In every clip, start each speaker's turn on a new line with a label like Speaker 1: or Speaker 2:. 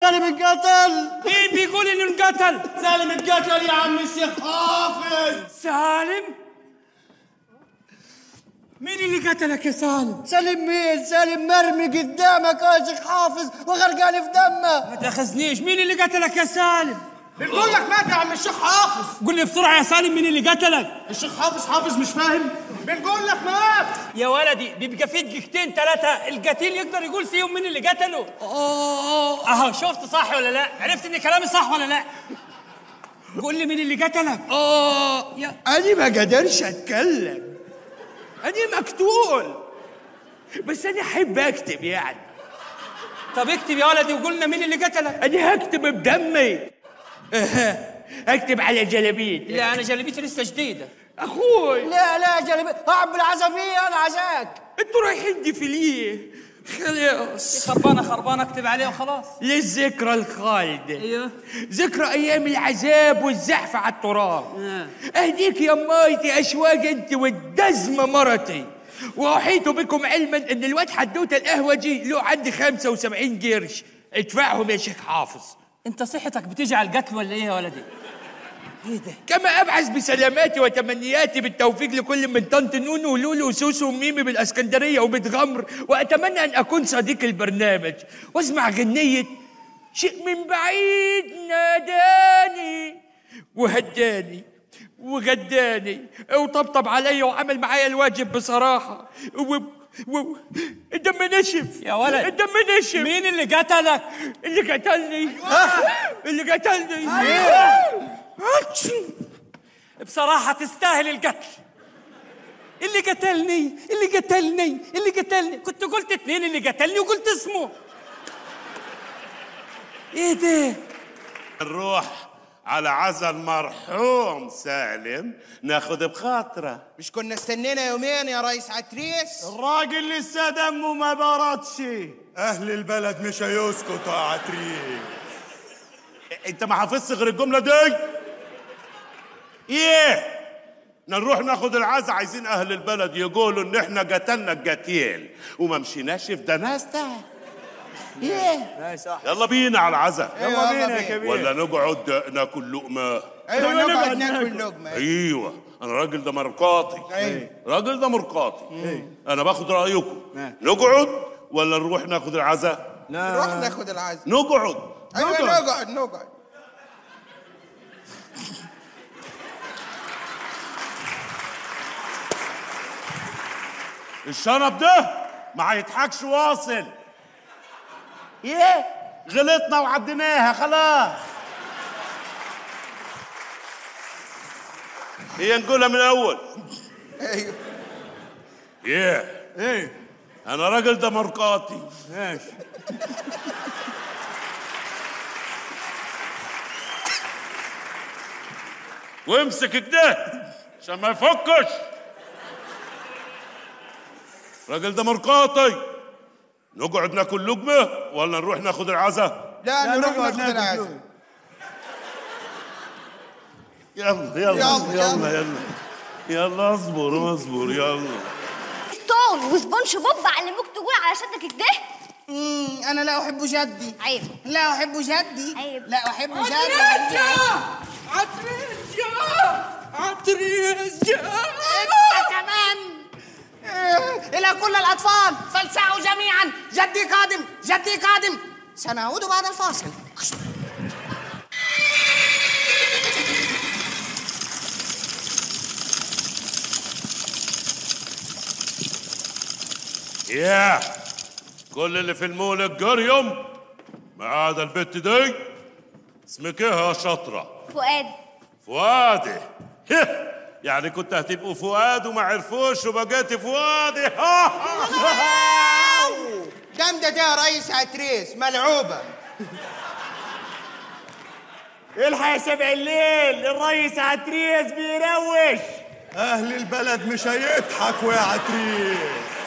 Speaker 1: سالم انقتل
Speaker 2: مين بيقول انه انقتل
Speaker 1: سالم انقتل يا عم الشيخ حافظ
Speaker 2: سالم مين اللي قتلك يا سالم
Speaker 1: سالم مين سالم مرمي قدامك يا شيخ حافظ وغرقان في دمه
Speaker 2: ما تاخذنيش مين اللي قتلك يا سالم
Speaker 1: بنقول لك مات يا عم الشيخ حافظ
Speaker 2: قول لي بسرعه يا سالم مين اللي قتلك
Speaker 1: الشيخ حافظ حافظ مش فاهم بنقول لك مات
Speaker 2: يا ولدي بيبقى في دقيقتين ثلاثة القتيل يقدر يقول فيهم مين اللي قتله اهو شفت صح ولا لا عرفت ان كلامي صح ولا لا قول لي مين اللي قتلك
Speaker 3: اه
Speaker 2: يا
Speaker 3: انا ما قدرش اتكلم انا مقتول بس انا احب اكتب يعني
Speaker 2: طب اكتب يا ولدي وقول لنا مين اللي قتلك
Speaker 3: انا هكتب بدمي اكتب على جلابيتي
Speaker 2: لا انا جلبيتي لسه جديده
Speaker 3: اخوي
Speaker 1: لا لا جلبي اعب العزبية انا عزاك
Speaker 3: انتوا رايحين ديفيليه خلاص
Speaker 2: خربانه خربانه اكتب عليه وخلاص
Speaker 3: للذكرى الخالدة
Speaker 2: ايوه
Speaker 3: ذكرى ايام العذاب والزحف على التراب اهديك يا مايتي اشواق انت والدزمه مرتي واحيط بكم علما ان الواد حدوته القهوجي له عندي 75 قرش ادفعهم يا شيخ حافظ
Speaker 2: انت صحتك بتيجي على القتل ولا ايه يا ولدي ايه ده
Speaker 3: كما ابعث بسلاماتي وتمنياتي بالتوفيق لكل من طنط نونو ولولو وسوسو وميمي بالاسكندريه وبتغمر واتمنى ان اكون صديق البرنامج واسمع غنيه شيء من بعيد ناداني وهداني وغداني وطبطب عليا وعمل معايا الواجب بصراحه و... و... الدم نشف
Speaker 2: يا ولد.
Speaker 3: الدم نشف
Speaker 2: مين اللي قتلك
Speaker 3: اللي قتلني اللي قتلني
Speaker 2: بصراحة تستاهل القتل اللي قتلني اللي قتلني اللي قتلني كنت قلت اتنين اللي قتلني وقلت اسمه ايه ده
Speaker 4: نروح على عزا المرحوم سالم ناخد بخاطره
Speaker 5: مش كنا استنينا يومين يا ريس عتريس
Speaker 1: الراجل لسه دمه ما بردش
Speaker 6: أهل البلد مش هيسكتوا يا عتريس
Speaker 4: انت ما حافظش غير الجمله دي ايه نروح ناخد العزا عايزين اهل البلد يقولوا ان احنا قتلنا القتيل وما مشيناش في دناسته ايه يلا بينا على العزا
Speaker 5: يلا بينا يا كبير
Speaker 4: ولا نقعد ناكل لقمه
Speaker 5: ايوه نقعد ناكل لقمه
Speaker 4: ايوه انا راجل ده مرقاطي
Speaker 5: أيوة.
Speaker 4: راجل ده مرقاطي انا باخد رايكم نقعد ولا نروح ناخد العزا
Speaker 5: نروح ناخد العزم
Speaker 4: نقعد
Speaker 5: ايوه نقعد نقعد
Speaker 4: الشنب ده ما هيضحكش واصل ايه غلطنا وعديناها خلاص هي نقولها من الاول
Speaker 5: ايوه
Speaker 4: ايه ايه انا راجل دمرقاطي
Speaker 6: ماشي
Speaker 4: وامسك كده عشان ما يفكش راجل دمرقاطي نقعد ناكل لقمه ولا نروح ناخد العزا
Speaker 5: لا نروح
Speaker 6: نقعد
Speaker 5: ناخد
Speaker 6: ناكل
Speaker 5: العزم
Speaker 4: يلا يلا
Speaker 5: يلا،
Speaker 4: يلا يلا يلا اصبر اصبر يلا
Speaker 7: ستون وسبونج بوب علموك تقول على شدك كده
Speaker 5: مم، انا لا احب جدي
Speaker 7: عيب
Speaker 5: لا احب جدي
Speaker 7: عيب.
Speaker 5: لا احب جدي
Speaker 3: عتريس يا عتريس يا
Speaker 5: انت كمان إيه، الى كل الاطفال فلسعوا جميعا جدي قادم جدي قادم سنعود بعد الفاصل
Speaker 4: ياه كل اللي في المولد قريم ما عدا البت دي اسمك ايه يا شطره
Speaker 7: فؤاد
Speaker 4: فؤادي هه، يعني كنت هتبقوا فؤاد وما عرفوش وبقيتي فؤادي ها ها.
Speaker 5: جامدة دي يا ريس عتريس ملعوبة
Speaker 3: الحق يا سبع الليل الريس عتريس بيروش
Speaker 6: أهل البلد مش هيضحكوا يا عتريس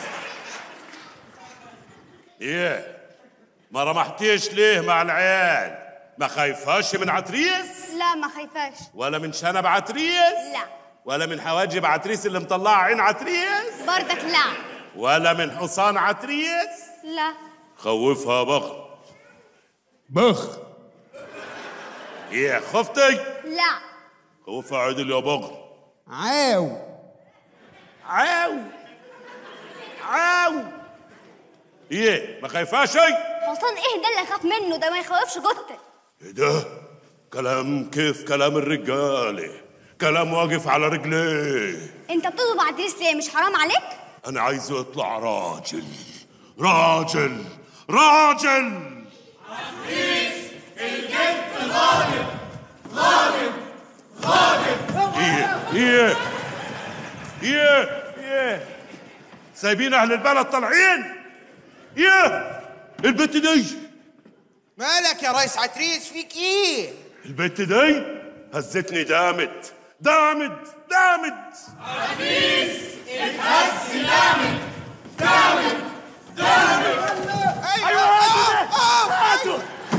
Speaker 4: ايه ما رمحتيش ليه مع العيال ما خايفاش من عتريس
Speaker 7: لا ما خايفاش
Speaker 4: ولا من شنب عتريس
Speaker 7: لا
Speaker 4: ولا من حواجب عتريس اللي مطلعه عين عتريس
Speaker 7: بردك لا
Speaker 4: ولا من حصان عتريس
Speaker 7: لا
Speaker 4: خوفها بغل
Speaker 6: بخ
Speaker 4: ايه خفتي
Speaker 7: لا
Speaker 4: خوف عدل يا بغل
Speaker 1: عاو
Speaker 4: عاو عاو ايه ما خايفاش شيء
Speaker 7: حصان ايه ده اللي اخاف منه ده ما يخوفش جثة
Speaker 4: ايه ده كلام كيف كلام الرجاله كلام واقف على رجليه
Speaker 7: انت بتطلب عتريس ليه مش حرام عليك
Speaker 4: انا عايزه يطلع راجل راجل راجل ايه ايه ايه ايه سايبين اهل البلد طالعين ايه البت دي
Speaker 5: مالك يا ريس عتريس فيك ايه
Speaker 4: البت دي هزتني دامت دامت دامت
Speaker 5: ايوه آه، آه.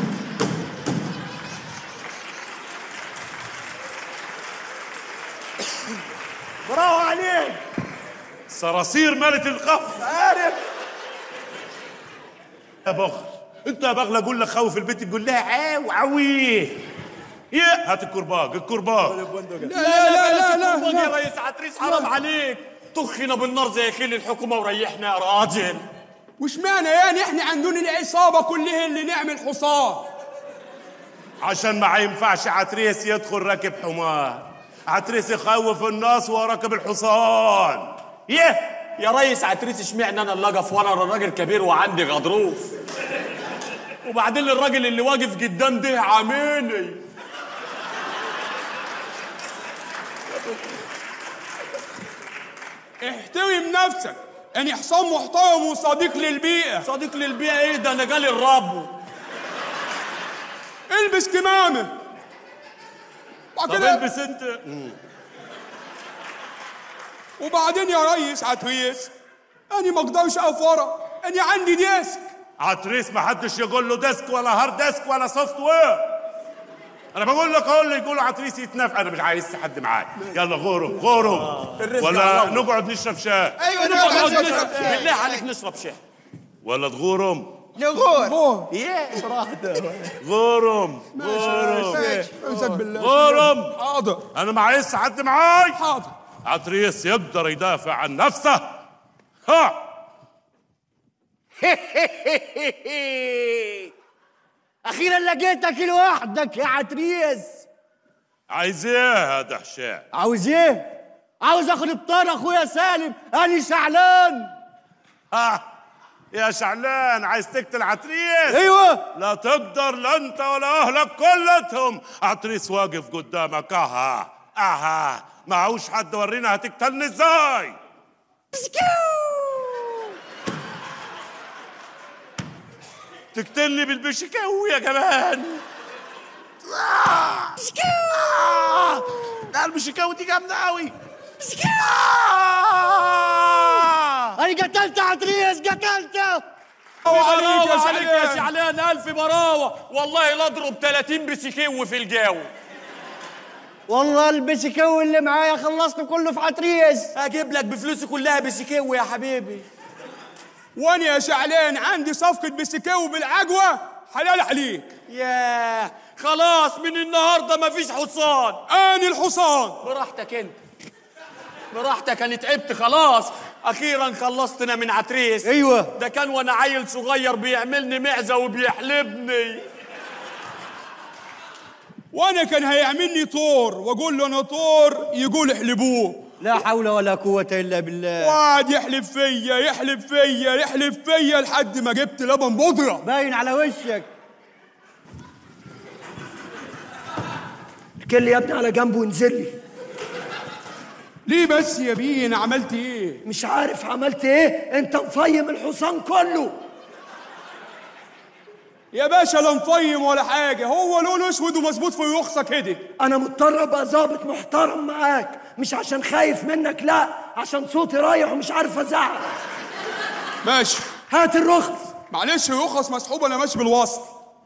Speaker 1: برافو عليك
Speaker 4: صراصير مالت القف عارف يا بغل انت يا بغل اقول لك خوف البنت تقول لها عاو عويه يا هات الكرباج الكرباج
Speaker 1: لا لا لا لا,
Speaker 2: يا
Speaker 1: لا.
Speaker 2: ريس عتريس حرام عليك طخنا بالنار زي خيل الحكومه وريحنا يا راجل
Speaker 8: وش معنى يعني احنا عندنا العصابة كلها اللي نعمل حصان
Speaker 4: عشان ما ينفعش عتريس يدخل راكب حمار عتريس يخوف الناس وهو راكب الحصان يه
Speaker 2: يا ريس عتريس اشمعنى انا اللي اقف وانا راجل كبير وعندي غضروف وبعدين الراجل اللي واقف قدام ده عاملني
Speaker 8: احترم نفسك انا حصان محترم وصديق للبيئة
Speaker 2: صديق للبيئه ايه ده انا جالي الرب
Speaker 8: البس كمامة بعد
Speaker 4: طب
Speaker 8: كده
Speaker 4: البس انت
Speaker 8: وبعدين يا ريس عتريس انا ما اقدرش اقف ورا انا عندي ديسك
Speaker 4: عتريس ما حدش يقول له ديسك ولا هارد ديسك ولا سوفت وير انا بقول لك اهو اللي يقولوا عتريس يتنف انا مش عايز حد معاك يلا غورم غورم
Speaker 2: الرزق
Speaker 4: ولا
Speaker 2: على الله.
Speaker 4: نقعد نشرب شاي
Speaker 5: ايوه
Speaker 2: نقعد
Speaker 5: نقعد
Speaker 2: نشرب
Speaker 5: نشرب شاي.
Speaker 2: بالله عليك نشرب شاي
Speaker 4: ولا تغورم
Speaker 5: نغور
Speaker 4: غورم غورم
Speaker 8: اعوذ بالله
Speaker 4: غورم
Speaker 8: حاضر
Speaker 4: انا ما عايز حد معاي
Speaker 8: حاضر
Speaker 4: عتريس يقدر يدافع عن نفسه ها
Speaker 1: اخيرا لقيتك لوحدك يا عتريس
Speaker 4: عايز ايه يا دهشان
Speaker 1: عاوز ايه عاوز اخد بطار اخويا سالم انا شعلان
Speaker 4: ها يا شعلان عايز تقتل عتريس
Speaker 1: ايوه
Speaker 4: لا تقدر لا انت ولا اهلك كلتهم عتريس واقف قدامك اها اها معهوش حد ورينا هتقتلني ازاي تقتلني بالبشكاوي يا كمان آه. آه. لا البشكاوي دي جامده قوي
Speaker 1: انا قتلت عتريس قتلته
Speaker 8: عليك يا
Speaker 2: براوة عليك يا
Speaker 8: شعلان.
Speaker 2: شعلان الف براوه والله لا اضرب 30 بسكيو في الجو
Speaker 1: والله البسكوي اللي معايا خلصته كله في عتريس
Speaker 2: اجيب لك بفلوسي كلها بسكيو يا حبيبي
Speaker 8: وانا يا شعلان عندي صفقة بسكاوي بالعجوة حلال عليك
Speaker 2: ياه خلاص من النهارده مفيش حصان
Speaker 8: انا الحصان
Speaker 2: براحتك انت براحتك انا تعبت خلاص اخيرا خلصتنا من عتريس
Speaker 1: ايوه
Speaker 2: ده كان وانا عيل صغير بيعملني معزه وبيحلبني
Speaker 8: وانا كان هيعملني طور واقول له انا طور يقول احلبوه
Speaker 1: لا حول ولا قوة الا بالله
Speaker 8: وقعد يحلب فيا يحلب فيا يحلب فيا لحد ما جبت لبن بودرة
Speaker 1: باين على وشك كل يا ابني على جنبه وانزل لي
Speaker 8: ليه بس يا بيه انا عملت ايه
Speaker 1: مش عارف عملت ايه انت مفيم الحصان كله
Speaker 8: يا باشا لا مفيم ولا حاجة هو لونه اسود ومظبوط في رخصة كده
Speaker 1: انا مضطر ابقى ظابط محترم معاك مش عشان خايف منك لا عشان صوتي رايح ومش عارف ازعق
Speaker 8: ماشي
Speaker 1: هات الرخص
Speaker 8: معلش الرخص مسحوبة انا ماشي بالوسط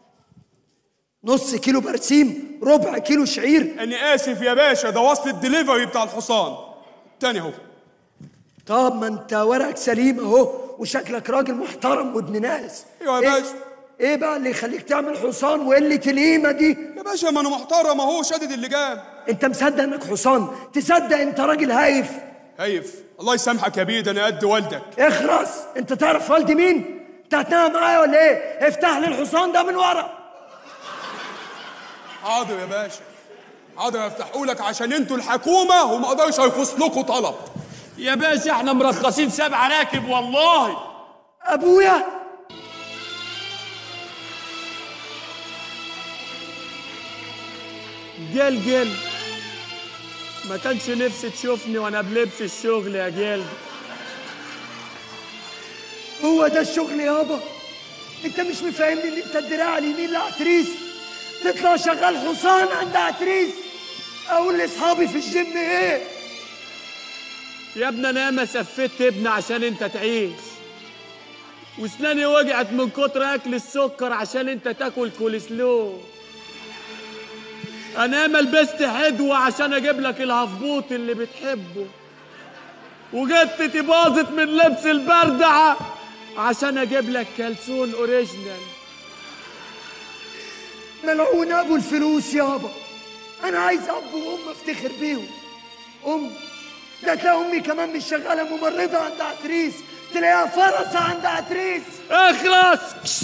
Speaker 1: نص كيلو برسيم ربع كيلو شعير
Speaker 8: انا اسف يا باشا ده وصل الدليفري بتاع الحصان تاني اهو
Speaker 1: طب ما انت ورقك سليم اهو وشكلك راجل محترم وابن ناس
Speaker 8: ايوه يا
Speaker 1: إيه-
Speaker 8: باشا.
Speaker 1: ايه بقى اللي يخليك تعمل حصان وقلة القيمة دي
Speaker 8: يا باشا ما انا محترم اهو شادد اللجام
Speaker 1: انت مصدق انك حصان تصدق انت راجل هايف
Speaker 8: هيف الله يسامحك يا بيد انا قد والدك
Speaker 1: اخرس انت تعرف والدي مين انت هتنام معايا ولا ايه افتح لي الحصان ده من ورا
Speaker 8: حاضر يا باشا حاضر افتحوا لك عشان انتوا الحكومه وما اقدرش هيفصلكوا طلب
Speaker 3: يا باشا احنا مرخصين سبع راكب والله
Speaker 1: ابويا
Speaker 9: جيل جيل ما كانش نفسي تشوفني وانا بلبس الشغل يا جيل
Speaker 1: هو ده الشغل يابا انت مش مفهمني ان انت الدراع اليمين لعتريس تطلع شغال حصان عند عتريس اقول لاصحابي في الجيم ايه
Speaker 9: يا ابني انا ياما سفدت ابني عشان انت تعيش واسناني وجعت من كتر اكل السكر عشان انت تاكل كولسلو انا ياما لبست حدوه عشان اجيب لك الهفبوط اللي بتحبه وجدتي باظت من لبس البردعه عشان اجيب لك كلسون اوريجينال
Speaker 1: ملعون ابو الفلوس يابا انا عايز اب وام افتخر بيهم ام ده تلاقي امي كمان مش شغاله ممرضه عند عتريس تلاقيها فرسه عند عتريس
Speaker 9: اخلص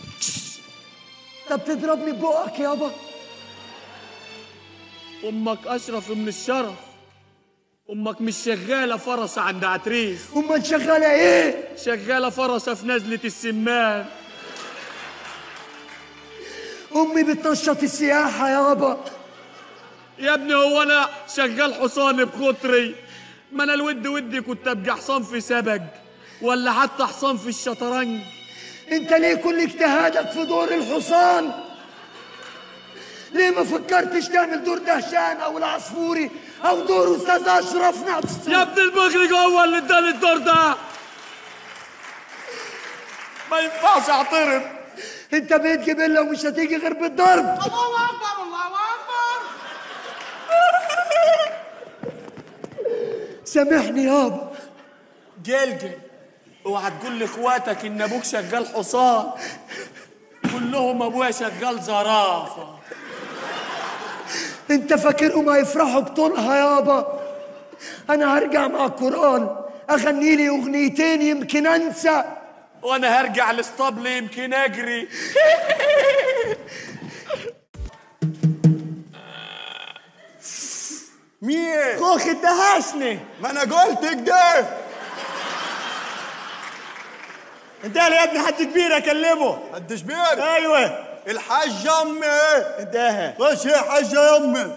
Speaker 1: طب تضربني ببقك يابا
Speaker 9: امك اشرف من الشرف امك مش شغاله فرسه عند عتريس
Speaker 1: امال شغاله ايه
Speaker 9: شغاله فرسه في نزله السمان
Speaker 1: امي بتنشط السياحه يابا
Speaker 9: يا ابني هو انا شغال حصان بخطري ما انا الود ودي كنت ابقى حصان في سبج ولا حتى حصان في الشطرنج
Speaker 1: انت ليه كل اجتهادك في دور الحصان ليه ما فكرتش تعمل دور دهشان او العصفوري او دور استاذ اشرف نفسه
Speaker 9: يا ابن المخرج هو اللي اداني الدور ده ما ينفعش اعترض
Speaker 1: انت بيت جبله ومش هتيجي غير بالضرب
Speaker 5: الله اكبر الله اكبر
Speaker 1: سامحني يابا
Speaker 9: جلجل اوعى تقول لاخواتك ان ابوك شغال حصان كلهم ابويا شغال زرافه
Speaker 1: انت فاكرهم هيفرحوا بطولها يابا انا هرجع مع القران اغني لي اغنيتين يمكن انسى
Speaker 9: وانا هرجع الاسطبل يمكن اجري
Speaker 6: مين
Speaker 9: خوخ ادهشني
Speaker 6: ما انا قلت كده
Speaker 9: انت يا ابني حد كبير اكلمه
Speaker 6: قد شبير
Speaker 9: ايوه
Speaker 6: الحاج امي
Speaker 9: انتهى
Speaker 6: خش يا حاجه امي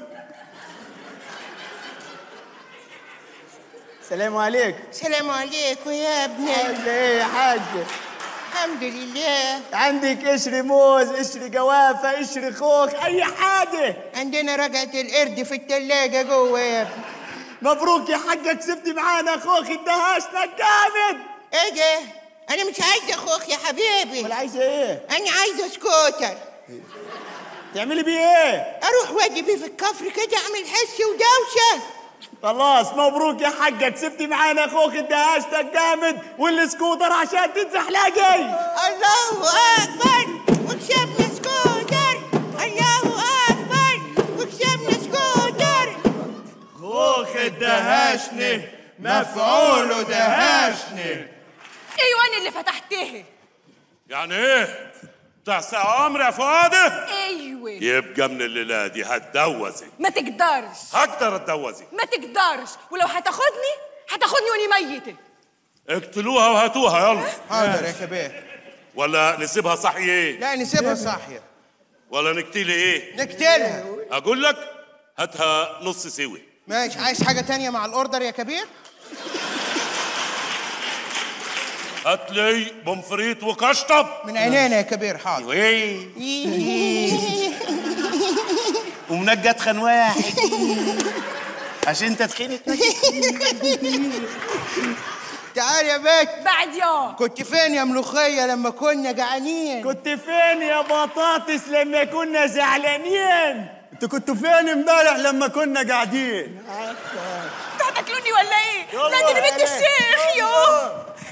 Speaker 9: السلام عليكم
Speaker 5: السلام عليكم يا ابني
Speaker 9: ايه يا حاج
Speaker 5: الحمد لله
Speaker 9: عندك قشر موز قشر جوافه قشر خوخ اي حاجه
Speaker 5: عندنا رقعة القرد في التلاجة جوه يا ابني
Speaker 9: مبروك يا حاجه كسبتي معانا خوخ ادهشنا جامد
Speaker 5: ايه ده؟ أنا مش عايزة أخوك يا حبيبي
Speaker 9: ولا عايزه ايه
Speaker 5: أنا عايزة سكوتر
Speaker 9: تعملي بيه ايه
Speaker 5: أروح وأجي بيه في الكفر كده أعمل حس ودوشة
Speaker 9: خلاص مبروك يا حاجه كسبتي معانا خوخ ادهشنا جامد والسكوتر عشان تتزحلقي
Speaker 5: الله أكبر وكسبنا سكوتر الله أكبر وكسبنا سكوتر
Speaker 9: خوخ ادهشني مفعوله دهشني
Speaker 7: ايوه انا اللي فتحتها
Speaker 4: يعني ايه تحت امر يا فؤاده
Speaker 7: ايوه
Speaker 4: يبقى من الليله دي هتجوزك
Speaker 7: ما تقدرش
Speaker 4: هقدر اتجوزك
Speaker 7: ما تقدرش ولو هتاخدني هتاخدني واني ميته
Speaker 4: اقتلوها وهاتوها يلا
Speaker 6: حاضر يا كبير
Speaker 4: ولا نسيبها صحيه
Speaker 6: لا نسيبها صاحيه
Speaker 4: ولا نقتلي ايه
Speaker 6: نقتلها
Speaker 4: اقول لك هاتها نص سوي
Speaker 6: ماشي عايز حاجه تانية مع الاوردر يا كبير
Speaker 4: هات لي بومفريت وكشطب
Speaker 6: من عينينا يا كبير حاضر
Speaker 4: ويه
Speaker 10: ومنجد خان واحد عشان تدخيني
Speaker 6: تعال يا بك
Speaker 7: بعد يا
Speaker 6: كنت فين يا ملوخيه لما كنا جعانين
Speaker 9: كنت فين يا بطاطس لما كنا زعلانين
Speaker 6: انت كنت فين امبارح لما كنا قاعدين
Speaker 7: انتوا هتاكلوني ولا ايه؟
Speaker 6: يلا
Speaker 7: لا ده انا بنت
Speaker 6: يلا.
Speaker 7: الشيخ يو